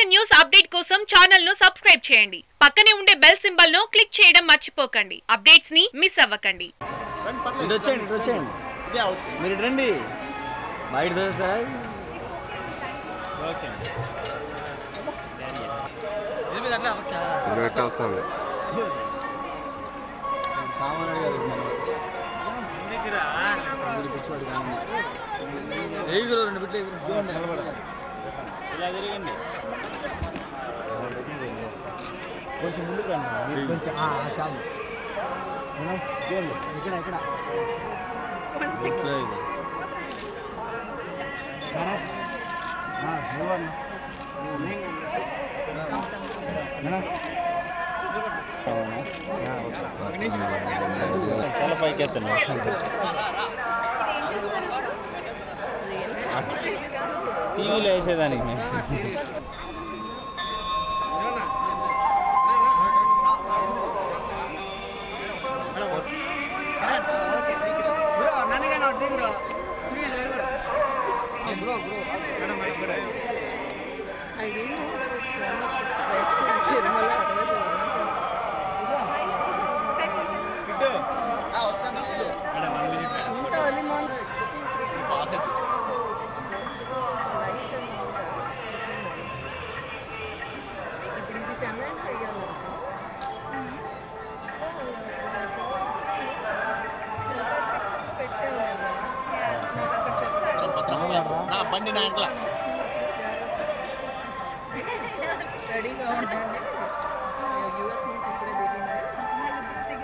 News update కోసం channel ను subscribe చేయండి పక్కనే ఉండే బెల్ సింబల్ ను క్లిక్ చేయడం మర్చిపోకండి అప్డేట్స్ ని మిస్ అవ్వకండి ఇటు వచ్చేయండి ఇటు వచ్చేయండి మీరు ఇటు రండి బయట చూస్తా పెట్టాల్సింది సామాన్ అడిగారు ఎగురు రెండు బిట్లు ఎగురు ఇలా తిరగండి కొంచెం ముందుకు రండి మీరు కొంచెం ఆ, ఆ, చాలు మనం చూడండి ఇక్కడ ఇక్కడ ఇట్లా ఇది. ఆ, నిలబడండి. మేడం. అవునా? ఆ, ఓకే. తల పైకి ఎత్తండి టీవీలో వేసేదానికి మేము I didn't know there was so much press in Tirumala. Otherwise, I wouldn't have. early morning. ఇప్పుడు ఇది చెన్నైలో వేయాలి పెట్టాను అక్కడ చేస్తే బండి నా ఇంట్లో రెడీగా ఉండండి యూఎస్ నుంచి ఇప్పుడే దిగింది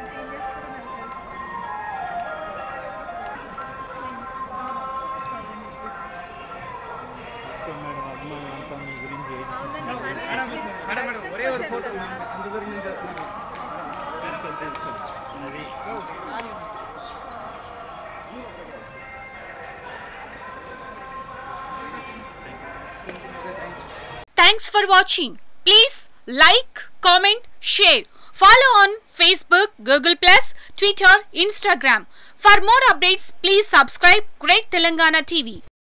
thanks for watching please like comment share follow on Facebook Google plus Twitter Instagram for more updates please subscribe great Telangana TV